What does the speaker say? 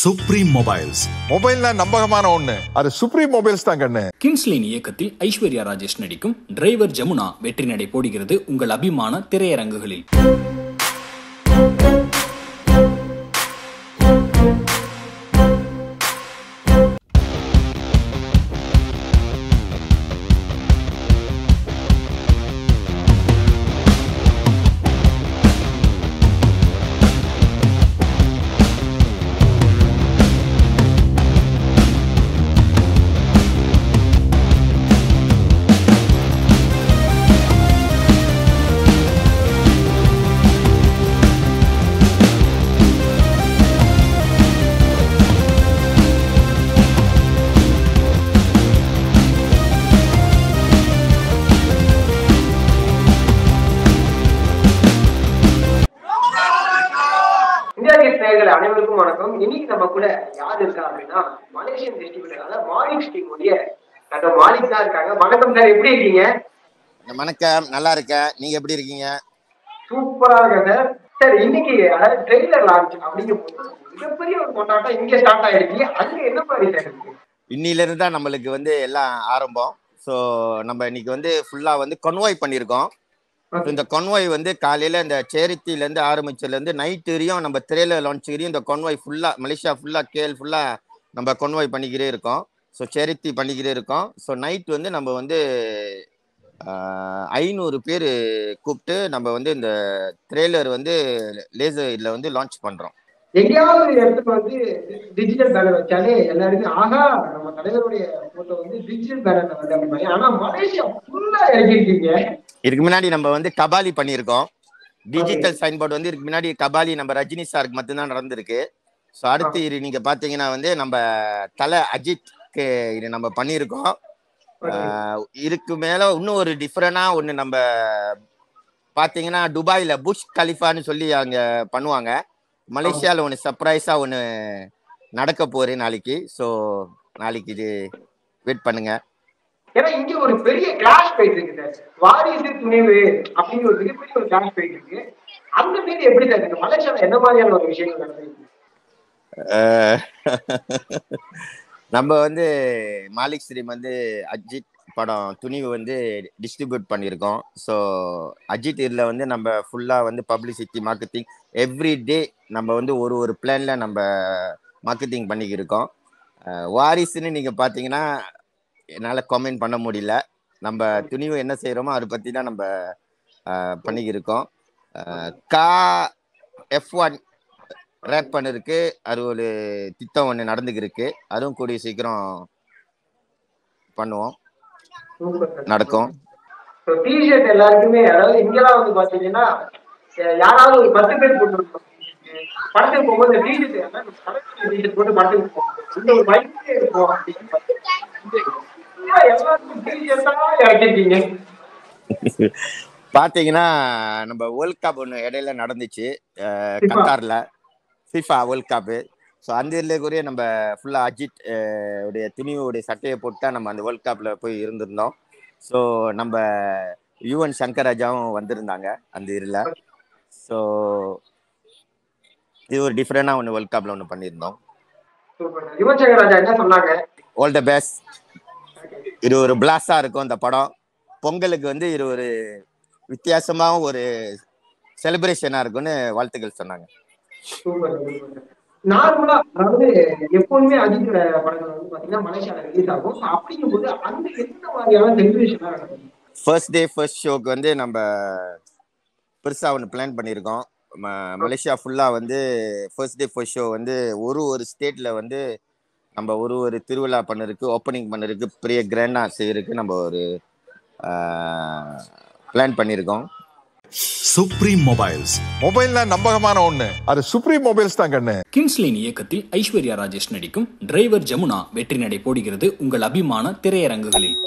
Supreme mobiles மொபைல்னா நம்பகமான ஒண்ணு அது சுப்ரீம் மொபைல்ஸ் தான் கண்ணு கிங்ஸ்லின் இயக்கத்தில் ஐஸ்வர்யா ராஜேஷ் நடிக்கும் டிரைவர் ஜமுனா வெற்றி நடை போடுகிறது உங்கள் அபிமான திரையரங்குகளில் இந்தியா கேட் நேயர்கள் அனைவருக்கும் வணக்கம் இன்னைக்கு நம்ம கூட யார் இருக்கா அப்படின்னா மலேசியன் டிஸ்ட்ரிபியூட்டர் அதாவது மாலிக் ஸ்டீமுடைய டாக்டர் மாலிக் தான் இருக்காங்க வணக்கம் சார் எப்படி இருக்கீங்க வணக்கம் நல்லா இருக்கேன் நீங்க எப்படி இருக்கீங்க சூப்பரா இருக்கேன் சார் சார் இன்னைக்கு அதாவது ட்ரெய்லர் லான்ச் அப்படிங்கும் போது மிகப்பெரிய ஒரு கொண்டாட்டம் இங்க ஸ்டார்ட் ஆயிடுச்சு அங்க என்ன மாதிரி சார் இருக்கு இன்னில இருந்து தான் நம்மளுக்கு வந்து எல்லாம் ஆரம்பம் ஸோ நம்ம இன்னைக்கு வந்து ஃபுல்லா வந்து கொன்வாய் பண்ணியிருக்கோம் So, இந்த கொன்வாய் வந்து காலையில இந்த சேரித்தில இருந்து ஆரம்பிச்சதுல இருந்து நைட் வரையும் நம்ம திரையில லான்ச் வரையும் இந்த கொன்வாய் ஃபுல்லா மலேசியா ஃபுல்லா கேல் ஃபுல்லா நம்ம கொன்வாய் பண்ணிக்கிட்டே இருக்கோம் ஸோ சேரித்தி பண்ணிக்கிட்டே இருக்கோம் ஸோ நைட் வந்து நம்ம வந்து ஐநூறு பேர் கூப்பிட்டு நம்ம வந்து இந்த ட்ரெய்லர் வந்து லேசர் இதில் வந்து லான்ச் பண்றோம் எங்கேயாவது ஒரு இடத்துல வந்து டிஜிட்டல் பேனர் வச்சாலே எல்லாருமே ஆகா நம்ம தலைவருடைய போட்டோ வந்து டிஜிட்டல் பேனர்ல வந்து அப்படி மாதிரி ஆனா மலேசியா ஃபுல்லா இறக்கிருக்கீங்க இதுக்கு முன்னாடி நம்ம வந்து கபாலி பண்ணியிருக்கோம் டிஜிட்டல் சைன் போர்டு வந்து இதுக்கு முன்னாடி கபாலி நம்ம ரஜினி சாருக்கு மட்டும்தான் நடந்திருக்கு ஸோ அடுத்து இது நீங்க பாத்தீங்கன்னா வந்து நம்ம தலை அஜித்க்கு இது நம்ம பண்ணியிருக்கோம் ஆஹ் இதுக்கு மேல இன்னும் ஒரு டிஃப்ரெண்டா ஒன்று நம்ம பாத்தீங்கன்னா துபாயில புஷ் கலிஃபான்னு சொல்லி அங்க பண்ணுவாங்க மலேசியால ஒன்று சர்ப்ரைஸா ஒன்று நடக்க போறேன் நாளைக்கு ஸோ நாளைக்கு இது வெயிட் பண்ணுங்க ஏன்னா இங்க ஒரு பெரிய கிளாஷ் போயிட்டு இருக்கு சார் வாரிசு துணிவு அப்படிங்கிற ஒரு மிகப்பெரிய ஒரு கிளாஷ் போயிட்டு இருக்கு அந்த மீது எப்படி சார் இருக்கு மலேசியால என்ன மாதிரியான ஒரு விஷயங்கள் நடந்திருக்கு அஹ் நம்ம வந்து மாலிக் ஸ்ரீம் வந்து அஜித் படம் துணிவு வந்து டிஸ்ட்ரிபியூட் பண்ணியிருக்கோம் ஸோ அஜித் இதில் வந்து நம்ம ஃபுல்லாக வந்து பப்ளிசிட்டி மார்க்கெட்டிங் எவ்ரி டே நம்ம வந்து ஒரு ஒரு பிளானில் நம்ம மார்க்கெட்டிங் பண்ணிக்கிருக்கோம் அஹ் வாரிசுன்னு நீங்கள் பார்த்தீங்கன்னா என்னால் கமெண்ட் பண்ண முடியல நம்ம துணிவு என்ன செய்கிறோமோ அதை பற்றி தான் நம்ம அஹ், பண்ணிக்கிருக்கோம் அஹ் கா எஃப் ஒன் ரேப் பண்ணிருக்கு அது ஒரு திட்டம் ஒன்று நடந்துக்கிருக்கு அதுவும் கூடிய சீக்கிரம் பண்ணுவோம் நடக்கும் டிஷர்ட் எல்லாருக்குமே அதாவது இங்கெல்லாம் வந்து பாத்தீங்கன்னா அஹ் யாராவது ஒரு பத்து பேர் போட்டுருக்கோம் படத்துக்கு போகும்போது டிஷர்ட் டிஷர்ட் போட்டு படத்துக்கு போவோம் இந்த ஒரு பைக்கே இருக்கும் அப்படின்னு பார்த்தீங்கன்னா, எல்லாருக்கும் டிஷர்ட்டா இறக்கிருக்கீங்க பார்த்தீங்கன்னா நம்ம வேர்ல்ட் கப் ஒன்று இடையில நடந்துச்சு அஹ், FIFA. கத்தார்ல ஃபிஃபா வேர்ல்ட் கப்பு ஸோ அந்த இதுலேயே நம்ம ஃபுல்லாக அஜித் அஹ், உடைய துணிவுடைய சட்டையை போட்டு தான் நம்ம அந்த வேர்ல்ட் கப்பில் போய் இருந்திருந்தோம் ஸோ நம்ம யுவன் சங்கர் ராஜாவும் வந்திருந்தாங்க அந்த இதில் ஸோ இது ஒரு டிஃப்ரெண்டாக ஒன்று வேர்ல்ட் கப்பில் ஒன்று பண்ணியிருந்தோம் சூப்பர் சார். யுவன் சங்கர் ராஜா என்ன சொன்னாங்க ஆல் த பெஸ்ட் இது ஒரு பிளாஸா இருக்கும் இந்த படம் பொங்கலுக்கு வந்து இது ஒரு வித்தியாசமாகவும் ஒரு செலிப்ரேஷனா இருக்கும்னு வாழ்த்துக்கள் சொன்னாங்க சூப்பர் சூப்பர் நார்மலா அதாவது எப்போதுமே அஜித் படங்கள் வந்து பாத்தீங்கன்னா மலேசியால ரிலீஸ் ஆகும் So அப்படிங்கும்போது அந்த எந்த மாதிரியான செலிப்ரேஷன் நடக்கும் ஃபர்ஸ்ட் டே ஃபர்ஸ்ட் ஷோக்கு வந்து நம்ம பெருசா ஒன்று பிளான் பண்ணியிருக்கோம் ம- மலேசியா ஃபுல்லா வந்து ஃபர்ஸ்ட் டே ஃபர்ஸ்ட் ஷோ வந்து ஒரு ஒரு ஸ்டேட்ல வந்து நம்ம ஒரு ஒரு திருவிழா பண்ணருக்கு ஓப்பனிங் பண்ணருக்கு பெரிய கிராண்டா செய்யறதுக்கு நம்ம ஒரு பிளான் பண்ணியிருக்கோம் சுப்ரீம் மொபைல்ஸ் மொபைல்னா நம்பகமான ஒண்ணு அது சுப்ரீம் மொபைல்ஸ் தான் கண்ணு கிங்ஸ்லின் இயக்கத்தில் ஐஸ்வர்யா ராஜேஷ் நடிக்கும் டிரைவர் ஜமுனா வெற்றி நடை போடுகிறது உங்கள் அபிமான திரையரங்குகளில்